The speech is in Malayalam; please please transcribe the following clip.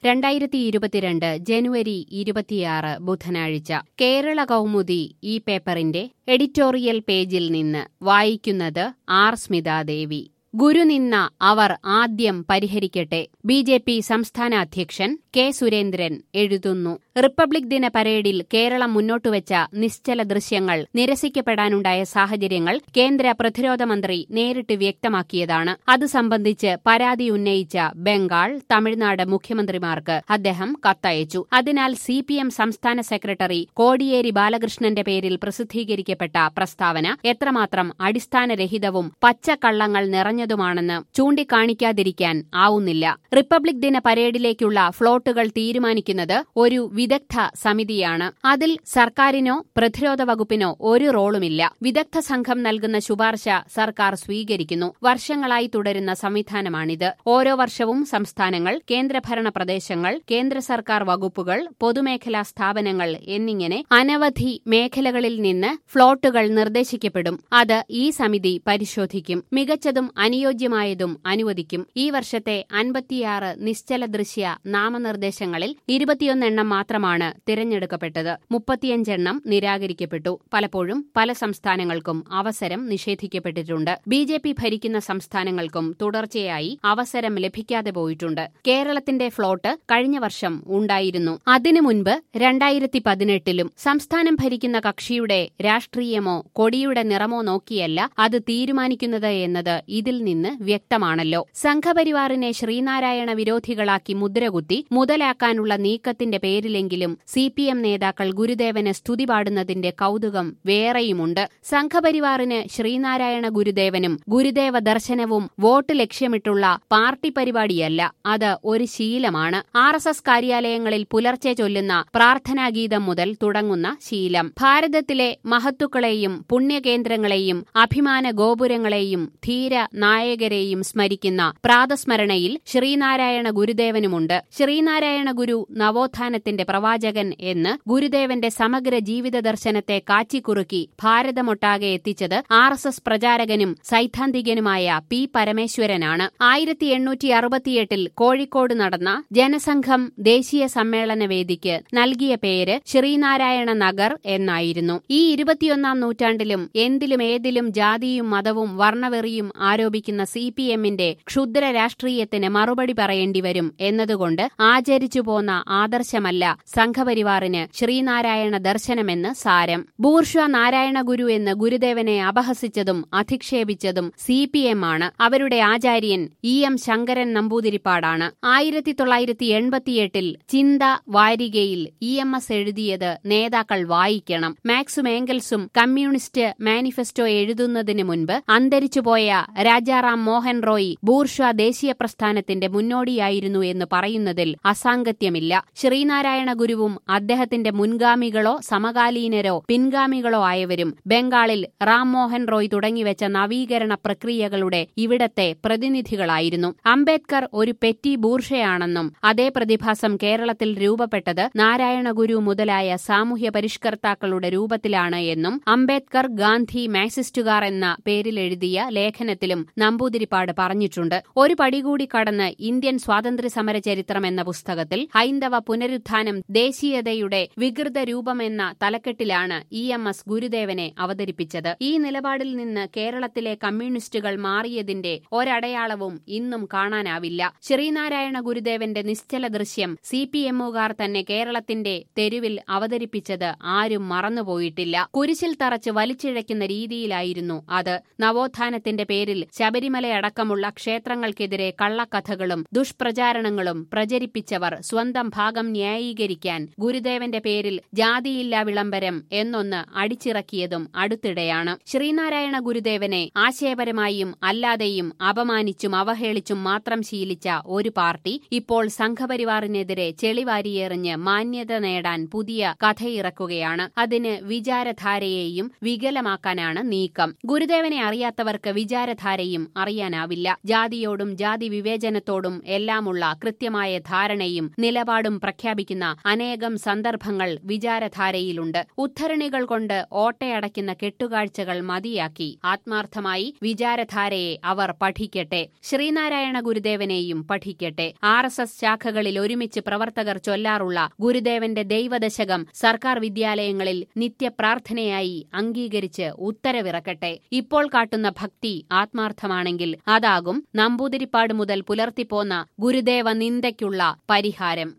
രണ്ടായിരത്തി ഇരുപത്തിരണ്ട് ജനുവരി ഇരുപത്തിയാറ് ബുധനാഴ്ച കേരള കൗമുദി ഈ പേപ്പറിന്റെ എഡിറ്റോറിയൽ പേജിൽ നിന്ന് വായിക്കുന്നത് ആർ സ്മിതാദേവി ഗുരുനിന്ന അവർ ആദ്യം പരിഹരിക്കട്ടെ ബി ജെ പി സംസ്ഥാന അധ്യക്ഷൻ കെ സുരേന്ദ്രൻ എഴുതുന്നു റിപ്പബ്ലിക് ദിന പരേഡിൽ കേരളം മുന്നോട്ടുവച്ച നിശ്ചല ദൃശ്യങ്ങൾ നിരസിക്കപ്പെടാനുണ്ടായ സാഹചര്യങ്ങൾ കേന്ദ്ര പ്രതിരോധ മന്ത്രി നേരിട്ട് വ്യക്തമാക്കിയതാണ് അത് സംബന്ധിച്ച് പരാതി ഉന്നയിച്ച ബംഗാൾ തമിഴ്നാട് മുഖ്യമന്ത്രിമാർക്ക് അദ്ദേഹം കത്തയച്ചു അതിനാൽ സി പി എം സംസ്ഥാന സെക്രട്ടറി കോടിയേരി ബാലകൃഷ്ണന്റെ പേരിൽ പ്രസിദ്ധീകരിക്കപ്പെട്ട പ്രസ്താവന എത്രമാത്രം അടിസ്ഥാനരഹിതവും പച്ചക്കള്ളങ്ങൾ നിറഞ്ഞതുമാണെന്ന് ചൂണ്ടിക്കാണിക്കാതിരിക്കാൻ ആവുന്നില്ല റിപ്പബ്ലിക് ദിന പരേഡിലേക്കുള്ള ഫ്ളോട്ടുകൾ തീരുമാനിക്കുന്നത് ഒരു വിദഗ്ധ സമിതിയാണ് അതിൽ സർക്കാരിനോ പ്രതിരോധ വകുപ്പിനോ ഒരു റോളുമില്ല വിദഗ്ധ സംഘം നൽകുന്ന ശുപാർശ സർക്കാർ സ്വീകരിക്കുന്നു വർഷങ്ങളായി തുടരുന്ന സംവിധാനമാണിത് ഓരോ വർഷവും സംസ്ഥാനങ്ങൾ കേന്ദ്രഭരണ പ്രദേശങ്ങൾ കേന്ദ്ര സർക്കാർ വകുപ്പുകൾ പൊതുമേഖലാ സ്ഥാപനങ്ങൾ എന്നിങ്ങനെ അനവധി മേഖലകളിൽ നിന്ന് ഫ്ളോട്ടുകൾ നിർദ്ദേശിക്കപ്പെടും അത് ഈ സമിതി പരിശോധിക്കും മികച്ചതും അനുയോജ്യമായതും അനുവദിക്കും ഈ വർഷത്തെ അൻപത്തിയാറ് നിശ്ചല ദൃശ്യ നാമനിർദ്ദേശങ്ങളിൽ ഇരുപത്തിയൊന്നെണ്ണം മാത്രമാണ് തിരഞ്ഞെടുക്കപ്പെട്ടത് മുപ്പത്തിയഞ്ചെണ്ണം നിരാകരിക്കപ്പെട്ടു പലപ്പോഴും പല സംസ്ഥാനങ്ങൾക്കും അവസരം നിഷേധിക്കപ്പെട്ടിട്ടുണ്ട് ബി ജെ പി ഭരിക്കുന്ന സംസ്ഥാനങ്ങൾക്കും തുടർച്ചയായി അവസരം ലഭിക്കാതെ പോയിട്ടുണ്ട് കേരളത്തിന്റെ ഫ്ളോട്ട് കഴിഞ്ഞ വർഷം ഉണ്ടായിരുന്നു അതിനു മുൻപ് രണ്ടായിരത്തി പതിനെട്ടിലും സംസ്ഥാനം ഭരിക്കുന്ന കക്ഷിയുടെ രാഷ്ട്രീയമോ കൊടിയുടെ നിറമോ നോക്കിയല്ല അത് തീരുമാനിക്കുന്നത് എന്നത് ഇതിൽ നിന്ന് വ്യക്തമാണല്ലോ സംഘപരിവാറിനെ ശ്രീനാരായണ വിരോധികളാക്കി മുദ്രകുത്തി മുതലാക്കാനുള്ള നീക്കത്തിന്റെ പേരിലെങ്കിലും സി പി എം നേതാക്കൾ ഗുരുദേവന് സ്തുതി പാടുന്നതിന്റെ കൗതുകം വേറെയുമുണ്ട് സംഘപരിവാറിന് ശ്രീനാരായണ ഗുരുദേവനും ഗുരുദേവ ദർശനവും വോട്ട് ലക്ഷ്യമിട്ടുള്ള പാർട്ടി പരിപാടിയല്ല അത് ഒരു ശീലമാണ് ആർ എസ് എസ് കാര്യാലയങ്ങളിൽ പുലർച്ചെ ചൊല്ലുന്ന പ്രാർത്ഥനാഗീതം മുതൽ തുടങ്ങുന്ന ശീലം ഭാരതത്തിലെ മഹത്തുക്കളെയും പുണ്യകേന്ദ്രങ്ങളെയും അഭിമാന ഗോപുരങ്ങളെയും ധീര നായകരെയും സ്മരിക്കുന്ന പ്രാതസ്മരണയിൽ ശ്രീനാരായണ ഗുരുദേവനുമുണ്ട് ശ്രീനാരായണ ഗുരു നവോത്ഥാനത്തിന്റെ പ്രവാചകൻ എന്ന് ഗുരുദേവന്റെ സമഗ്ര ജീവിത ദർശനത്തെ കാച്ചിക്കുറുക്കി ഭാരതമൊട്ടാകെ എത്തിച്ചത് ആർ എസ് എസ് പ്രചാരകനും സൈദ്ധാന്തികനുമായ പി പരമേശ്വരനാണ് ആയിരത്തി എണ്ണൂറ്റി അറുപത്തിയെട്ടിൽ കോഴിക്കോട് നടന്ന ജനസംഘം ദേശീയ സമ്മേളന വേദിക്ക് നൽകിയ പേര് ശ്രീനാരായണ നഗർ എന്നായിരുന്നു ഈ ഇരുപത്തിയൊന്നാം നൂറ്റാണ്ടിലും എന്തിലും ഏതിലും ജാതിയും മതവും വർണ്ണവെറിയും ആരോപിക്കുന്ന സി പി എമ്മിന്റെ ക്ഷുദ്ര രാഷ്ട്രീയത്തിന് മറുപടി പറയേണ്ടി വരും എന്നതുകൊണ്ട് ആചരിച്ചു പോന്ന ആദർശമല്ല സംഘപരിവാറിന് ശ്രീനാരായണ ദർശനമെന്ന് സാരം ബൂർഷ നാരായണ ഗുരു എന്ന് ഗുരുദേവനെ അപഹസിച്ചതും അധിക്ഷേപിച്ചതും സി പി എം ആണ് അവരുടെ ആചാര്യൻ ഇ എം ശങ്കരൻ നമ്പൂതിരിപ്പാടാണ് ആയിരത്തി തൊള്ളായിരത്തി എൺപത്തിയെട്ടിൽ ചിന്ത വാരികയിൽ ഇ എം എസ് എഴുതിയത് നേതാക്കൾ വായിക്കണം മാക്സും ഏംഗൽസും കമ്മ്യൂണിസ്റ്റ് മാനിഫെസ്റ്റോ എഴുതുന്നതിന് മുൻപ് അന്തരിച്ചുപോയ രാജാറാം മോഹൻ റോയ് ബൂർഷ ദേശീയ പ്രസ്ഥാനത്തിന്റെ മുന്നോടിയായിരുന്നു എന്ന് പറയുന്നതിൽ അസാംഗത്യമില്ല ശ്രീനാരായണ ഗുരുവും അദ്ദേഹത്തിന്റെ മുൻഗാമികളോ സമകാലീനരോ പിൻഗാമികളോ ആയവരും ബംഗാളിൽ റാം മോഹൻ റോയ് തുടങ്ങിവെച്ച നവീകരണ പ്രക്രിയകളുടെ ഇവിടത്തെ പ്രതിനിധികളായിരുന്നു അംബേദ്കർ ഒരു പെറ്റി ബൂർഷയാണെന്നും അതേ പ്രതിഭാസം കേരളത്തിൽ രൂപപ്പെട്ടത് നാരായണ ഗുരു മുതലായ സാമൂഹ്യ പരിഷ്കർത്താക്കളുടെ രൂപത്തിലാണ് എന്നും അംബേദ്കർ ഗാന്ധി മാക്സിസ്റ്റുകാർ എന്ന പേരിൽ എഴുതിയ ലേഖനത്തിലും നമ്പൂതിരിപ്പാട് പറഞ്ഞിട്ടുണ്ട് ഒരു പടി കൂടി കടന്ന് ഇന്ത്യൻ സ്വാതന്ത്ര്യ സമര ചരിത്രം എന്ന പുസ്തകത്തിൽ ഹൈന്ദവ പുനരുത്ഥാനം ദേശീയതയുടെ വികൃത രൂപമെന്ന തലക്കെട്ടിലാണ് ഇ എം എസ് ഗുരുദേവനെ അവതരിപ്പിച്ചത് ഈ നിലപാടിൽ നിന്ന് കേരളത്തിലെ കമ്മ്യൂണിസ്റ്റുകൾ മാറിയതിന്റെ ഒരടയാളവും ഇന്നും കാണാനാവില്ല ശ്രീനാരായണ ഗുരുദേവന്റെ നിശ്ചല ദൃശ്യം സി പി എമ്മുകാർ തന്നെ കേരളത്തിന്റെ തെരുവിൽ അവതരിപ്പിച്ചത് ആരും മറന്നുപോയിട്ടില്ല കുരിശിൽ തറച്ച് വലിച്ചിഴയ്ക്കുന്ന രീതിയിലായിരുന്നു അത് നവോത്ഥാനത്തിന്റെ പേരിൽ ശബരിമലയടക്കമുള്ള ക്ഷേത്രങ്ങൾക്കെതിരെ കള്ളക്കഥകളും ദുഷ്പ്രചാരണങ്ങളും പ്രചരിപ്പിച്ചവർ സ്വന്തം ഭാഗം ന്യായീകരിക്കാൻ ഗുരുദേവന്റെ പേരിൽ ജാതിയില്ല വിളംബരം എന്നൊന്ന് അടിച്ചിറക്കിയതും അടുത്തിടെയാണ് ശ്രീനാരായണ ഗുരുദേവനെ ആശയപരമായും അല്ലാതെയും അപമാനിച്ചും അവഹേളിച്ചും മാത്രം ശീലിച്ച ഒരു പാർട്ടി ഇപ്പോൾ സംഘപരിവാറിനെതിരെ ചെളിവാരിയെറിഞ്ഞ് മാന്യത നേടാൻ പുതിയ കഥയിറക്കുകയാണ് അതിന് വിചാരധാരയെയും വികലമാക്കാനാണ് നീക്കം ഗുരുദേവനെ അറിയാത്തവർക്ക് വിചാരധാരയും ആരെയും അറിയാനാവില്ല ജാതിയോടും ജാതി വിവേചനത്തോടും എല്ലാമുള്ള കൃത്യമായ ധാരണയും നിലപാടും പ്രഖ്യാപിക്കുന്ന അനേകം സന്ദർഭങ്ങൾ വിചാരധാരയിലുണ്ട് ഉദ്ധരണികൾ കൊണ്ട് ഓട്ടയടയ്ക്കുന്ന കെട്ടുകാഴ്ചകൾ മതിയാക്കി ആത്മാർത്ഥമായി വിചാരധാരയെ അവർ പഠിക്കട്ടെ ശ്രീനാരായണ ഗുരുദേവനെയും പഠിക്കട്ടെ ആർ എസ് എസ് ശാഖകളിൽ ഒരുമിച്ച് പ്രവർത്തകർ ചൊല്ലാറുള്ള ഗുരുദേവന്റെ ദൈവദശകം സർക്കാർ വിദ്യാലയങ്ങളിൽ നിത്യപ്രാർത്ഥനയായി അംഗീകരിച്ച് ഉത്തരവിറക്കട്ടെ ഇപ്പോൾ കാട്ടുന്ന ഭക്തി ആത്മാർത്ഥമാണെങ്കിൽ അതാകും നമ്പൂതിരിപ്പാട് മുതൽ പുലർത്തിപ്പോന്ന ഗുരുദേവ നിന്ദയ്ക്കുള്ള പരിഹാരം